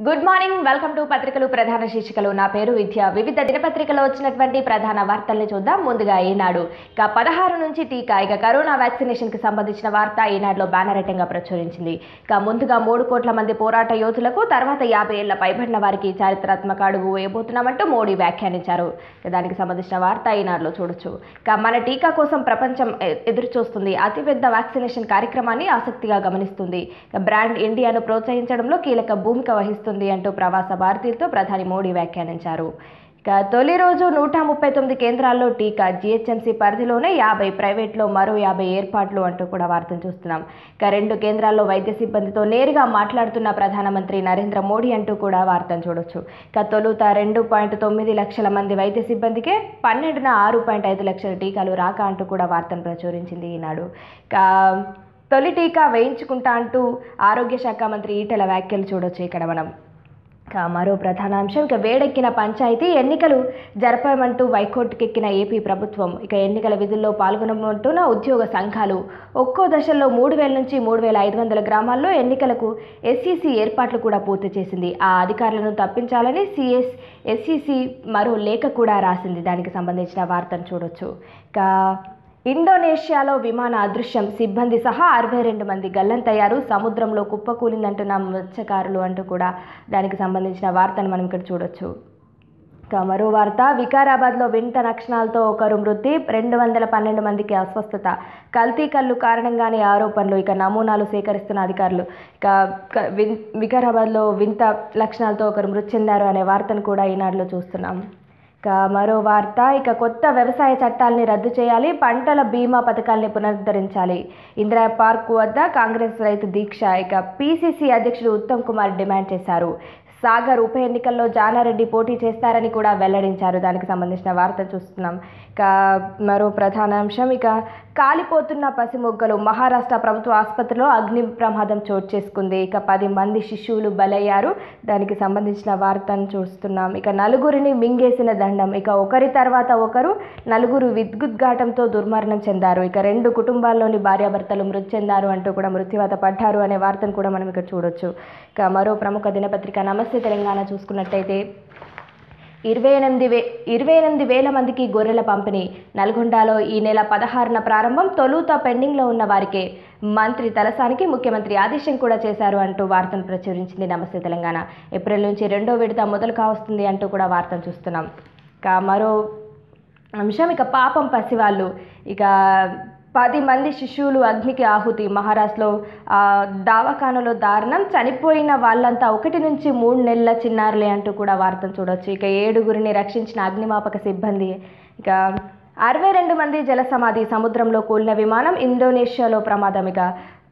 good morning welcome to పత్రికలు ప్రధాన శీర్షికలు నా పేరు విద్య వివిధ దినపత్రికలో వచ్చినటువంటి ప్రధాన వార్తల్ని చూద్దాం ముందుగా ఈనాడు ఇక పదహారు నుంచి టీకా ఇక కరోనా వ్యాక్సినేషన్ కి సంబంధించిన వార్త ఈనాడులో బ్యానర్ ఐటంగా ప్రచురించింది ఇక ముందుగా మూడు కోట్ల మంది పోరాట యోధులకు తర్వాత యాభై ఏళ్ల పైబడిన వారికి చారిత్రాత్మక అడుగు వేయబోతున్నామంటూ మోడీ వ్యాఖ్యానించారు ఇక దానికి సంబంధించిన వార్త ఈనాడులో చూడొచ్చు ఇక మన టీకా కోసం ప్రపంచం ఎ- ఎదురు చూస్తుంది అతిపెద్ద వ్యాక్సినేషన్ కార్యక్రమాన్ని ఆసక్తిగా గమనిస్తుంది ఇక బ్రాండ్ ఇండియాను ప్రోత్సహించడంలో కీలక భూమిక వహిస్తుంది అంటూ ప్రవాస భారతీయులతో ప్రధాని మోడీ వ్యాఖ్యానించారు ఇక తొలి రోజు నూట ముప్పై తొమ్మిది కేంద్రాల్లో టీకా జిహెచ్ఎంసీ పరిధిలోనే యాభై ప్రైవేట్లో మరో యాభై ఏర్పాట్లు అంటూ కూడా వార్తను చూస్తున్నాం ఇక రెండు కేంద్రాల్లో వైద్య సిబ్బందితో నేరుగా మాట్లాడుతున్న ప్రధానమంత్రి నరేంద్ర మోడీ అంటూ కూడా వార్తను చూడొచ్చు ఇక తొలుత రెండు పాయింట్ తొమ్మిది లక్షల మంది వైద్య సిబ్బందికే పన్నెండున ఆరు పాయింట్ ఐదు లక్షల టీకాలు రాక అంటూ కూడా వార్తను ప్రచురించింది ఈనాడు ఇక తొలి టీకా వేయించుకుంటా అంటూ ఆరోగ్య శాఖ మంత్రి ఈటెల వ్యాఖ్యలు చూడొచ్చు ఇక్కడ మనం ఇక మరో ప్రధాన అంశం ఇక వేడెక్కిన పంచాయతీ ఎన్నికలు జరపమంటూ వైకోర్టుకెక్కిన ఏపీ ప్రభుత్వం ఇక ఎన్నికల విధుల్లో పాల్గొనమంటున్న ఉద్యోగ సంఘాలు ఒక్కో దశల్లో మూడు వేల నుంచి మూడు వేల ఐదు వందల గ్రామాల్లో ఎన్నికలకు ఎస్ఈసి ఏర్పాట్లు కూడా పూర్తి చేసింది ఆ అధికారులను తప్పించాలని సిఎస్ ఎస్ఈసి మరో లేఖ కూడా రాసింది దానికి సంబంధించిన వార్తను చూడొచ్చు ఇక ఇండోనేషియాలో విమాన అదృశ్యం సిబ్బంది సహా అరవై రెండు మంది గల్లంతయ్యారు సముద్రంలో కుప్పకూలిందంటున్న మత్స్యకారులు అంటూ కూడా దానికి సంబంధించిన వార్తను మనం ఇక్కడ చూడొచ్చు ఇక మరో వార్త వికారాబాద్లో వింత లక్షణాలతో ఒకరు మృతి రెండు వందల పన్నెండు మందికి అస్వస్థత కల్తీ కళ్ళు కారణంగానే ఆరోపణలు ఇక నమూనాలు సేకరిస్తున్న అధికారులు ఇక క- విన్- వికారాబాద్లో వింత లక్షణాలతో ఒకరు మృతి చెందారు అనే వార్తను కూడా ఈనాడులో చూస్తున్నాం ఇక మరో వార్త ఇక కొత్త వ్యవసాయ చట్టాలని రద్దు చేయాలి పంటల బీమా పథకాల్ని పునరుద్ధరించాలి ఇందిరా పార్క్ వద్ద కాంగ్రెస్ రైతు దీక్ష ఇక పీసీసీ అధ్యక్షుడు ఉత్తమ్ కుమార్ డిమాండ్ చేశారు సాగర్ ఉప ఎన్నికల్లో జానారెడ్డి పోటీ చేస్తారని కూడా వెల్లడించారు దానికి సంబంధించిన వార్త చూస్తున్నాం ఇక మరో ప్రధాన అంశం ఇక కాలిపోతున్న పసిమొగ్గలు మహారాష్ట్ర ప్రభుత్వ ఆసుపత్రిలో అగ్ని ప్రమాదం చోటు చేసుకుంది ఇక పది మంది శిశువులు బలయ్యారు దానికి సంబంధించిన వార్తను చూస్తున్నాం ఇక నలుగురిని మింగేసిన దండం ఇక ఒకరి తర్వాత ఒకరు నలుగురు విద్యుద్ఘాటంతో దుర్మరణం చెందారు ఇక రెండు కుటుంబాల్లోని భార్యాభర్తలు మృతి చెందారు అంటూ కూడా మృత్యువాత పడ్డారు అనే వార్తను కూడా మనం ఇక్కడ చూడొచ్చు ఇక మరో ప్రముఖ దినపత్రిక నమస్తే తెలంగాణ చూసుకున్నట్టయితే ఇరవై ఎనిమిది వే ఇరవై ఎనిమిది వేల మందికి గొర్రెల పంపిణీ నల్గొండలో ఈ నెల పదహారున ప్రారంభం తొలుత పెండింగ్లో ఉన్న వారికే మంత్రి తలసానికి ముఖ్యమంత్రి ఆదేశం కూడా చేశారు అంటూ వార్తను ప్రచురించింది నమస్తే తెలంగాణ ఏప్రిల్ నుంచి రెండో విడత మొదలు కావస్తుంది అంటూ కూడా వార్తను చూస్తున్నాం ఇక మరో అంశం ఇక పాపం పసివాళ్ళు ఇక పది మంది శిశువులు అగ్నికి ఆహుతి మహారాష్ట్రలో ఆ, దవాఖానలో దారుణం చనిపోయిన వాళ్ళంతా ఒకటి నుంచి మూడు నెలల చిన్నారులే అంటూ కూడా వార్తను చూడొచ్చు ఇక ఏడుగురిని రక్షించిన అగ్నిమాపక సిబ్బంది ఇక అరవై రెండు మంది జల సమాధి సముద్రంలో కూలిన విమానం ఇండోనేషియాలో ప్రమాదం ఇక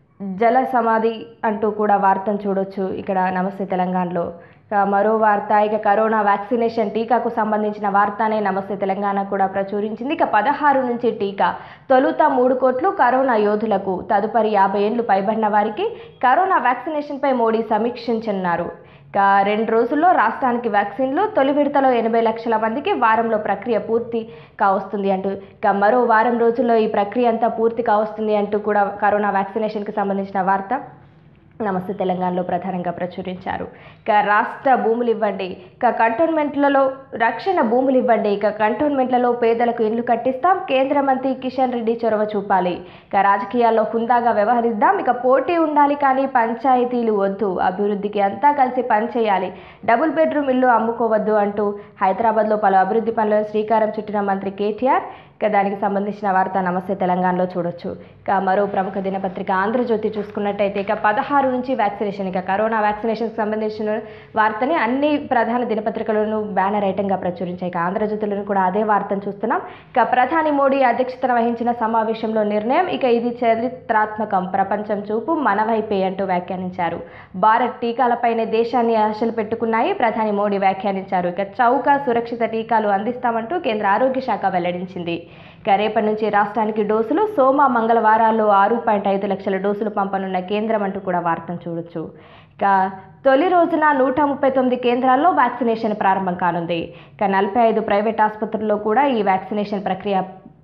జల సమాధి అంటూ కూడా వార్తను చూడొచ్చు ఇక్కడ నమస్తే తెలంగాణలో ఇక మరో వార్త ఇక కరోనా వ్యాక్సినేషన్ టీకాకు సంబంధించిన వార్తనే నమస్తే తెలంగాణ కూడా ప్రచురించింది ఇక పదహారు నుంచి టీకా తొలుత మూడు కోట్లు కరోనా యోధులకు తదుపరి యాభై ఏళ్లు పైబడిన వారికి కరోనా వ్యాక్సినేషన్పై మోడీ సమీక్షించనున్నారు ఇక రెండు రోజుల్లో రాష్ట్రానికి వ్యాక్సిన్లు తొలి విడతలో ఎనభై లక్షల మందికి వారంలో ప్రక్రియ పూర్తి కావస్తుంది అంటూ ఇక మరో వారం రోజుల్లో ఈ ప్రక్రియ అంతా పూర్తి కావస్తుంది అంటూ కూడా కరోనా వ్యాక్సినేషన్కి సంబంధించిన వార్త నమస్తే తెలంగాణలో ప్రధానంగా ప్రచురించారు ఇక రాష్ట్ర భూములు ఇవ్వండి ఇక కంటోన్మెంట్లలో రక్షణ భూములు ఇవ్వండి ఇక కంటోన్మెంట్లలో పేదలకు ఇల్లు కట్టిస్తాం కేంద్ర మంత్రి కిషన్ రెడ్డి చొరవ చూపాలి ఇక రాజకీయాల్లో హుందాగా వ్యవహరిద్దాం ఇక పోటీ ఉండాలి కానీ పంచాయతీలు వద్దు అభివృద్ధికి అంతా కలిసి పనిచేయాలి డబుల్ బెడ్రూమ్ ఇల్లు అమ్ముకోవద్దు అంటూ హైదరాబాద్లో పలు అభివృద్ధి పనులను శ్రీకారం చుట్టిన మంత్రి కేటీఆర్ ఇక దానికి సంబంధించిన వార్త నమస్తే తెలంగాణలో చూడొచ్చు ఇక మరో ప్రముఖ దినపత్రిక ఆంధ్రజ్యోతి చూసుకున్నట్టయితే ఇక పదహారు నుంచి వ్యాక్సినేషన్ ఇక కరోనా వ్యాక్సినేషన్కి సంబంధించిన వార్తని అన్ని ప్రధాన దినపత్రికలను బ్యానర్ ఐటంగా ప్రచురించాయి ఇక ఆంధ్రజ్యోతిలోను కూడా అదే వార్తను చూస్తున్నాం ఇక ప్రధాని మోడీ అధ్యక్షతన వహించిన సమావేశంలో నిర్ణయం ఇక ఇది చరిత్రాత్మకం ప్రపంచం చూపు మన వైపే అంటూ వ్యాఖ్యానించారు భారత్ టీకాలపైనే దేశాన్ని ఆశలు పెట్టుకున్నాయి ప్రధాని మోడీ వ్యాఖ్యానించారు ఇక చౌక సురక్షిత టీకాలు అందిస్తామంటూ కేంద్ర ఆరోగ్య శాఖ వెల్లడించింది ఇక రేపటి నుంచి రాష్ట్రానికి డోసులు సోమ మంగళవారాల్లో ఆరు పాయింట్ ఐదు లక్షల డోసులు పంపనున్న కేంద్రం అంటూ కూడా వార్తను చూడొచ్చు ఇక తొలి రోజున నూట ముప్పై తొమ్మిది కేంద్రాల్లో వ్యాక్సినేషన్ ప్రారంభం కానుంది ఇక నలభై ఐదు ప్రైవేట్ ఆసుపత్రుల్లో కూడా ఈ వ్యాక్సినేషన్ ప్రక్రియ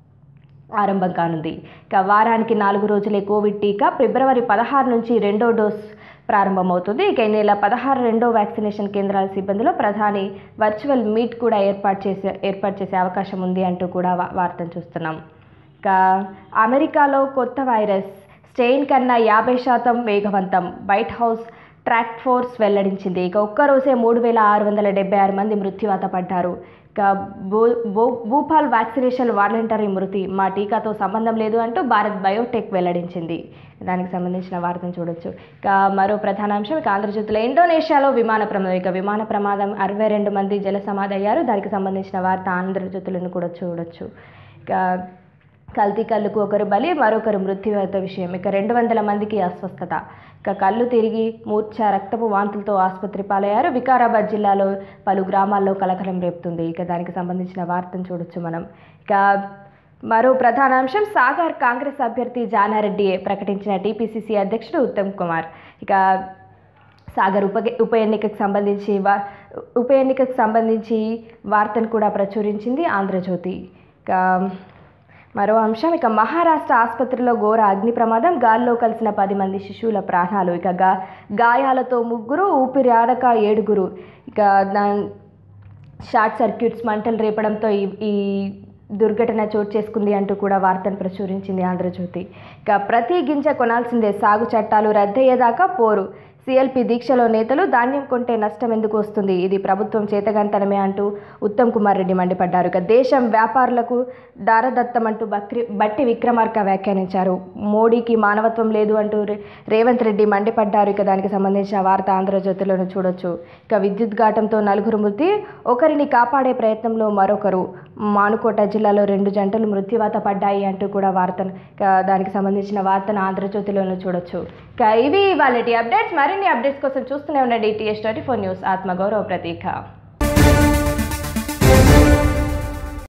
ఆరంభం కానుంది ఇక వారానికి నాలుగు రోజులే కోవిడ్ టీకా ఫిబ్రవరి పదహారు నుంచి రెండో డోస్ ప్రారంభమవుతుంది ఇక ఈ నెల పదహారు రెండో వ్యాక్సినేషన్ కేంద్రాల సిబ్బందిలో ప్రధాని వర్చువల్ మీట్ కూడా ఏర్పాటు చేసే ఏర్పాటు చేసే అవకాశం ఉంది అంటూ కూడా వా- వార్తను చూస్తున్నాం ఇక అమెరికాలో కొత్త వైరస్ స్టెయిన్ కన్నా యాభై శాతం వేగవంతం వైట్ హౌస్ ట్రాక్ ఫోర్స్ వెల్లడించింది ఇక ఒక్కరోజే మూడు వేల ఆరు వందల డెబ్బై ఆరు మంది మృత్యువాత పడ్డారు ఇక భూ భూ భూపాల్ వ్యాక్సినేషన్ వాలంటరీ మృతి మా టీకాతో సంబంధం లేదు అంటూ భారత్ బయోటెక్ వెల్లడించింది దానికి సంబంధించిన వార్తను చూడొచ్చు ఇక మరో ప్రధాన అంశం ఇక ఆంధ్రజ్యోతిలో ఇండోనేషియాలో విమాన ప్రమాదం ఇక విమాన ప్రమాదం అరవై రెండు మంది జల సమాధి అయ్యారు దానికి సంబంధించిన వార్త ఆంధ్రజ్యోతులను కూడా చూడొచ్చు ఇక కల్తీ కళ్ళుకు ఒకరు బలి మరొకరు మృత్యువాత విషయం ఇక రెండు వందల మందికి అస్వస్థత ఇక కళ్ళు తిరిగి మూర్ఛ రక్తపు వాంతులతో ఆసుపత్రి పాలయ్యారు వికారాబాద్ జిల్లాలో పలు గ్రామాల్లో కలకలం రేపుతుంది ఇక దానికి సంబంధించిన వార్తను చూడొచ్చు మనం ఇక మరో ప్రధాన అంశం సాగర్ కాంగ్రెస్ అభ్యర్థి జానారెడ్డి ప్రకటించిన టీపీసీసీ అధ్యక్షుడు ఉత్తమ్ కుమార్ ఇక సాగర్ ఉప ఉప ఎన్నికకు సంబంధించి వా ఉప ఎన్నికకు సంబంధించి వార్తను కూడా ప్రచురించింది ఆంధ్రజ్యోతి ఇక మరో అంశం ఇక మహారాష్ట్ర ఆసుపత్రిలో ఘోర అగ్ని ప్రమాదం గాల్లో కలిసిన పది మంది శిశువుల ప్రాణాలు ఇక గా గాయాలతో ముగ్గురు ఊపిరి ఆడక ఏడుగురు ఇక దా షార్ట్ సర్క్యూట్స్ మంటలు రేపడంతో ఈ ఈ దుర్ఘటన చోటు చేసుకుంది అంటూ కూడా వార్తను ప్రచురించింది ఆంధ్రజ్యోతి ఇక ప్రతి గింజ కొనాల్సిందే సాగు చట్టాలు రద్దయ్యేదాకా పోరు సిఎల్పి దీక్షలో నేతలు ధాన్యం కొంటే నష్టం ఎందుకు వస్తుంది ఇది ప్రభుత్వం చేతగంతనమే అంటూ ఉత్తమ్ కుమార్ రెడ్డి మండిపడ్డారు ఇక దేశం వ్యాపారులకు దారదత్తం అంటూ బక్రి బట్టి విక్రమార్క వ్యాఖ్యానించారు మోడీకి మానవత్వం లేదు అంటూ రే- రేవంత్ రెడ్డి మండిపడ్డారు ఇక దానికి సంబంధించిన వార్త ఆంధ్రజ్యోతిలోను చూడొచ్చు ఇక విద్యుత్ ఘాటంతో నలుగురు మృతి ఒకరిని కాపాడే ప్రయత్నంలో మరొకరు మానుకోట జిల్లాలో రెండు జంటలు మృత్యువాత పడ్డాయి అంటూ కూడా వార్తను ఇక దానికి సంబంధించిన వార్తను ఆంధ్రజ్యోతిలోను చూడొచ్చు ఇక ఇవి వాళ్ళ అప్డేట్స్ మరిన్ని అప్డేట్స్ కోసం చూస్తూనే ఉండండి టీఎస్ ట్వంటీ ఫోర్ న్యూస్ ఆత్మగౌరవ ప్రతీక